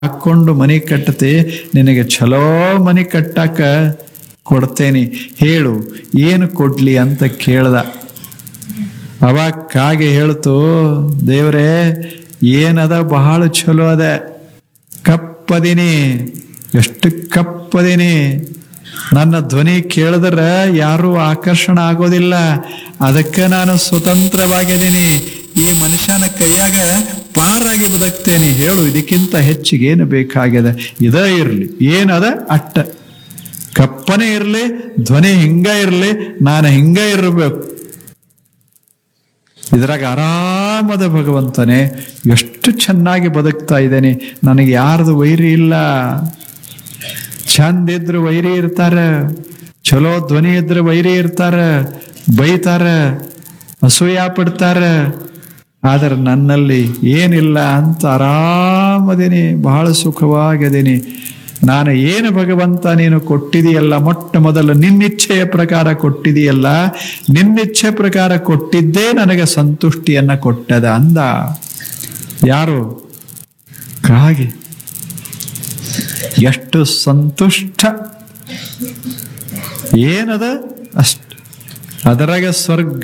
ಹಾಕೊಂಡು ಮನೆ ಕಟ್ಟತಿ ನಿನಗೆ ಚಲೋ ಮನೆ ಕಟ್ಟಾಕ ಕೊಡ್ತೇನೆ ಹೇಳು ಏನು ಕೊಡ್ಲಿ ಅಂತ ಕೇಳ್ದ ಅವಾಗ ಕಾಗೆ ಹೇಳ್ತು ದೇವ್ರೇ ಏನದ ಬಹಳ ಚಲೋ ಅದ ಕಪ್ಪದಿನಿ ಎಷ್ಟು ಕಪ್ಪದಿನಿ ನನ್ನ ಧ್ವನಿ ಕೇಳಿದ್ರೆ ಯಾರೂ ಆಕರ್ಷಣ ಆಗೋದಿಲ್ಲ ಅದಕ್ಕೆ ನಾನು ಸ್ವತಂತ್ರವಾಗಿದ್ದೀನಿ ಈ ಮನುಷ್ಯನ ಕೈಯಾಗ ಪಾರಾಗಿ ಬದುಕ್ತೇನೆ ಹೇಳು ಇದಕ್ಕಿಂತ ಹೆಚ್ಚಿಗೆ ಏನು ಬೇಕಾಗಿದೆ ಇದ ಇರಲಿ ಏನದ ಅಟ್ಟ ಕಪ್ಪನೆ ಇರಲಿ ಧ್ವನಿ ಹಿಂಗ ಇರಲಿ ನಾನು ಹಿಂಗ ಇರಬೇಕು ಇದ್ರಾಗ ಆರಾಮದ ಭಗವಂತನೇ ಎಷ್ಟು ಚೆನ್ನಾಗಿ ಬದುಕ್ತಾ ಇದ್ದೇನೆ ನನಗೆ ಯಾರ್ದು ವೈರಿ ಇಲ್ಲ ಚಂದ ಇದ್ರು ವೈರಿ ಇರ್ತಾರ ಚಲೋ ಧ್ವನಿ ಇದ್ರೆ ವೈರಿ ಇರ್ತಾರ ಬೈತಾರ ಅಸೂಯ ಪಡ್ತಾರ ಆದ್ರೆ ನನ್ನಲ್ಲಿ ಏನಿಲ್ಲ ಅಂತ ಆರಾಮದೇನಿ ಬಹಳ ಸುಖವಾಗಿದ್ದೀನಿ ನಾನು ಏನು ಭಗವಂತ ನೀನು ಕೊಟ್ಟಿದೆಯಲ್ಲ ಮೊಟ್ಟ ಮೊದಲು ನಿನ್ನಿಚ್ಛೆಯ ಪ್ರಕಾರ ಕೊಟ್ಟಿದೆಯಲ್ಲ ನಿನ್ನಿಚ್ಛೆ ಪ್ರಕಾರ ಕೊಟ್ಟಿದ್ದೇ ನನಗೆ ಸಂತುಷ್ಟಿಯನ್ನ ಕೊಟ್ಟದ ಅಂದ ಯಾರು ಕಾಗೆ ಎಷ್ಟು ಸಂತುಷ್ಟ ಏನದ ಅಷ್ಟ ಅದರಾಗ ಸ್ವರ್ಗ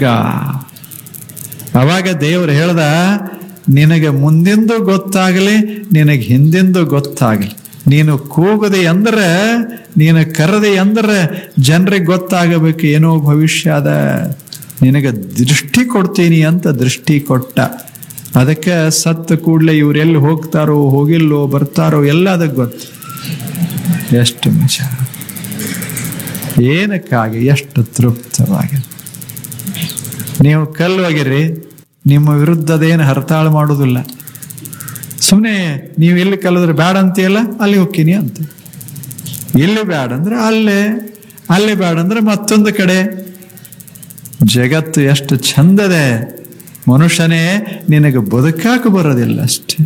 ಅವಾಗ ದೇವ್ರು ಹೇಳ್ದ ನಿನಗೆ ಮುಂದಿಂದು ಗೊತ್ತಾಗಲಿ ನಿನಗೆ ಹಿಂದಿಂದು ಗೊತ್ತಾಗಲಿ ನೀನು ಕೂಗದೆ ಅಂದ್ರೆ ನೀನು ಕರೆದೆ ಅಂದ್ರೆ ಜನರಿಗೆ ಗೊತ್ತಾಗಬೇಕು ಏನೋ ಭವಿಷ್ಯ ಅದ ನಿನಗೆ ದೃಷ್ಟಿ ಕೊಡ್ತೀನಿ ಅಂತ ದೃಷ್ಟಿ ಕೊಟ್ಟ ಅದಕ್ಕೆ ಸತ್ತ ಕೂಡಲೇ ಇವರೆಲ್ಲಿ ಹೋಗ್ತಾರೋ ಹೋಗಿಲ್ಲೋ ಬರ್ತಾರೋ ಎಲ್ಲ ಅದಕ್ಕೆ ಗೊತ್ತು ಎಷ್ಟು ಮಜ ಏನಕ್ಕಾಗಿ ಎಷ್ಟು ತೃಪ್ತವಾಗಿದೆ ನೀವು ಕಲ್ಲುವಾಗಿರ್ರಿ ನಿಮ್ಮ ವಿರುದ್ಧದೇನು ಹರತಾಳು ಮಾಡೋದಿಲ್ಲ ಸುಮ್ಮನೆ ನೀವು ಎಲ್ಲಿ ಕಲಿದ್ರೆ ಬೇಡ ಅಂತೀಯಲ್ಲ ಅಲ್ಲಿ ಹೋಗ್ತೀನಿ ಅಂತ ಇಲ್ಲಿ ಬೇಡ ಅಂದ್ರೆ ಅಲ್ಲೇ ಅಲ್ಲಿ ಬೇಡ ಅಂದ್ರೆ ಮತ್ತೊಂದು ಕಡೆ ಜಗತ್ತು ಎಷ್ಟು ಚಂದದೆ ಮನುಷ್ಯನೇ ನಿನಗೆ ಬದುಕಾಕ ಬರೋದಿಲ್ಲ ಅಷ್ಟೇ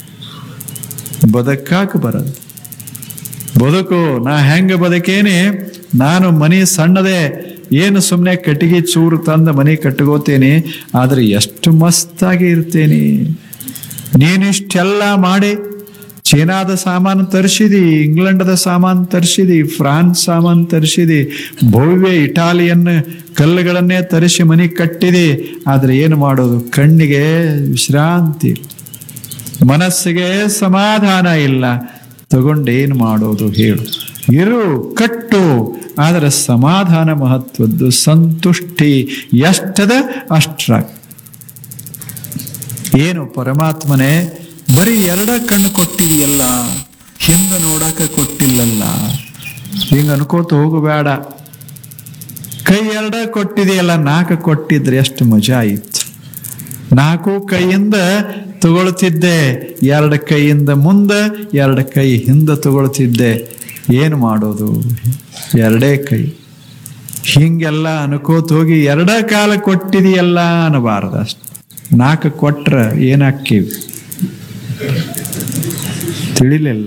ಬದುಕಾಕ ಬರೋದು ಬದುಕು ನಾ ಹೆಂಗ ಬದುಕೇನಿ ನಾನು ಮನಿ ಸಣ್ಣದೆ ಏನು ಸುಮ್ಮನೆ ಕಟ್ಟಿಗೆ ಚೂರು ತಂದ ಮನೆ ಕಟ್ಕೋತೇನೆ ಆದ್ರೆ ಎಷ್ಟು ಮಸ್ತಾಗಿ ಇರ್ತೇನೆ ನೀನಿಷ್ಟೆಲ್ಲ ಮಾಡಿ ಚೀನಾದ ಸಾಮಾನು ತರಿಸಿದಿ ಇಂಗ್ಲೆಂಡದ ಸಾಮಾನು ತರಿಸಿದಿ ಫ್ರಾನ್ಸ್ ಸಾಮಾನು ತರಿಸಿದಿ ಭವ್ಯ ಇಟಾಲಿಯನ್ ಕಲ್ಲುಗಳನ್ನೇ ತರಿಸಿ ಮನೆ ಕಟ್ಟಿದಿ ಆದ್ರೆ ಏನು ಮಾಡೋದು ಕಣ್ಣಿಗೆ ವಿಶ್ರಾಂತಿ ಇಲ್ಲ. ಮನಸ್ಸಿಗೆ ಸಮಾಧಾನ ಇಲ್ಲ ತಗೊಂಡೇನು ಮಾಡೋದು ಹೇಳು ಇರು ಕಟ್ಟು ಆದರೆ ಸಮಾಧಾನ ಮಹತ್ವದ್ದು ಸಂತುಷ್ಟಿ ಎಷ್ಟದ ಅಷ್ಟ್ರ ಏನು ಪರಮಾತ್ಮನೇ ಬರೀ ಎರಡ ಕಣ್ಣು ಕೊಟ್ಟಿದೆಯಲ್ಲ ಹಿಂದೆ ನೋಡಕ ಕೊಟ್ಟಿಲ್ಲಲ್ಲ ಹಿಂಗ ಅನ್ಕೋತ ಹೋಗಬೇಡ ಕೈ ಎರಡ ಕೊಟ್ಟಿದೆಯಲ್ಲ ನಾಲ್ಕು ಕೊಟ್ಟಿದ್ರೆ ಎಷ್ಟು ಮಜಾ ಇತ್ತು ನಾಲ್ಕು ಕೈಯಿಂದ ತಗೊಳ್ತಿದ್ದೆ ಎರಡು ಕೈಯಿಂದ ಮುಂದೆ ಎರಡು ಕೈ ಹಿಂದೆ ತಗೊಳ್ತಿದ್ದೆ ಏನು ಮಾಡೋದು ಎರಡೇ ಕೈ ಹಿಂಗೆಲ್ಲ ಅನ್ಕೋತ ಹೋಗಿ ಎರಡ ಕಾಲ ಕೊಟ್ಟಿದೆಯಲ್ಲ ಅನ್ನಬಾರ್ದು ಅಷ್ಟು ನಾಲ್ಕು ಕೊಟ್ರ ಏನಾಕ್ಕೀವಿ ತಿಳಿಲಿಲ್ಲ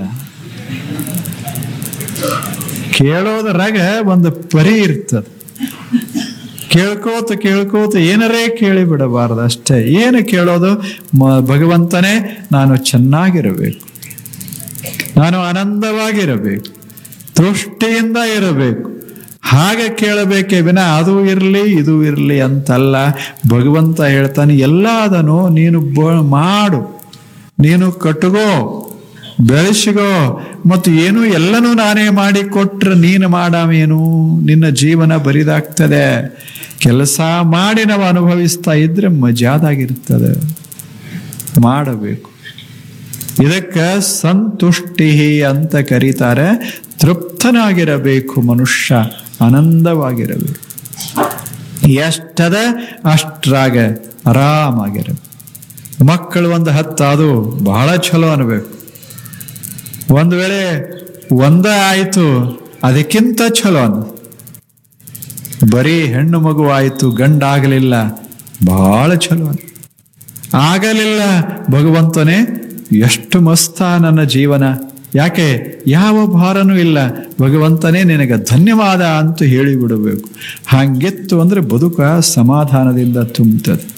ಕೇಳೋದ್ರಾಗ ಒಂದು ಪರಿ ಇರ್ತದೆ ಕೇಳ್ಕೋತ ಕೇಳ್ಕೋತ ಏನರೇ ಕೇಳಿ ಬಿಡಬಾರ್ದು ಅಷ್ಟೇ ಏನು ಕೇಳೋದು ಮ- ಭಗವಂತನೇ ನಾನು ಚೆನ್ನಾಗಿರಬೇಕು ನಾನು ಆನಂದವಾಗಿರಬೇಕು ತೃಷ್ಟಿಯಿಂದ ಇರಬೇಕು ಹಾಗೆ ಕೇಳಬೇಕೇ ವಿನ ಅದು ಇರಲಿ ಇದು ಇರಲಿ ಅಂತಲ್ಲ ಭಗವಂತ ಹೇಳ್ತಾನೆ ಎಲ್ಲ ಅದನ್ನು ನೀನು ಬ- ಮಾಡು ನೀನು ಕಟ್ಟುಗೋ ಬೆಳೆಸಿಗೋ ಮತ್ತು ಏನು ಎಲ್ಲನೂ ನಾನೇ ಮಾಡಿ ಕೊಟ್ರೆ ನೀನು ಮಾಡಾಮೇನು ನಿನ್ನ ಜೀವನ ಬರಿದಾಗ್ತದೆ ಕೆಲಸ ಮಾಡಿ ನಾವು ಅನುಭವಿಸ್ತಾ ಇದ್ರೆ ಮಜಾದಾಗಿರ್ತದೆ ಮಾಡಬೇಕು ಇದಕ್ಕೆ ಸಂತುಷ್ಟಿ ಅಂತ ಕರೀತಾರೆ ತೃಪ್ತನಾಗಿರಬೇಕು ಮನುಷ್ಯ ಆನಂದವಾಗಿರಬೇಕು ಎಷ್ಟದ ಅಷ್ಟ್ರಾಗ ಆರಾಮಾಗಿರಬೇಕು ಮಕ್ಕಳು ಒಂದು ಹತ್ತು ಅದು ಬಹಳ ಚಲೋ ಅನ್ಬೇಕು ಒಂದು ವೇಳೆ ಒಂದ ಆಯ್ತು ಅದಕ್ಕಿಂತ ಚಲೋ ಅನ್ ಬರೀ ಹೆಣ್ಣು ಮಗು ಆಯ್ತು ಗಂಡ ಆಗಲಿಲ್ಲ ಬಹಳ ಚಲೋ ಅನ್ ಆಗಲಿಲ್ಲ ಭಗವಂತನೇ ಎಷ್ಟು ಮಸ್ತ ನನ್ನ ಜೀವನ ಯಾಕೆ ಯಾವ ಭಾರನೂ ಇಲ್ಲ ಭಗವಂತನೇ ನಿನಗೆ ಧನ್ಯವಾದ ಅಂತ ಹೇಳಿಬಿಡಬೇಕು ಹಾಗಿತ್ತು ಅಂದ್ರೆ ಬದುಕ ಸಮಾಧಾನದಿಂದ ತುಂಬುತ್ತದೆ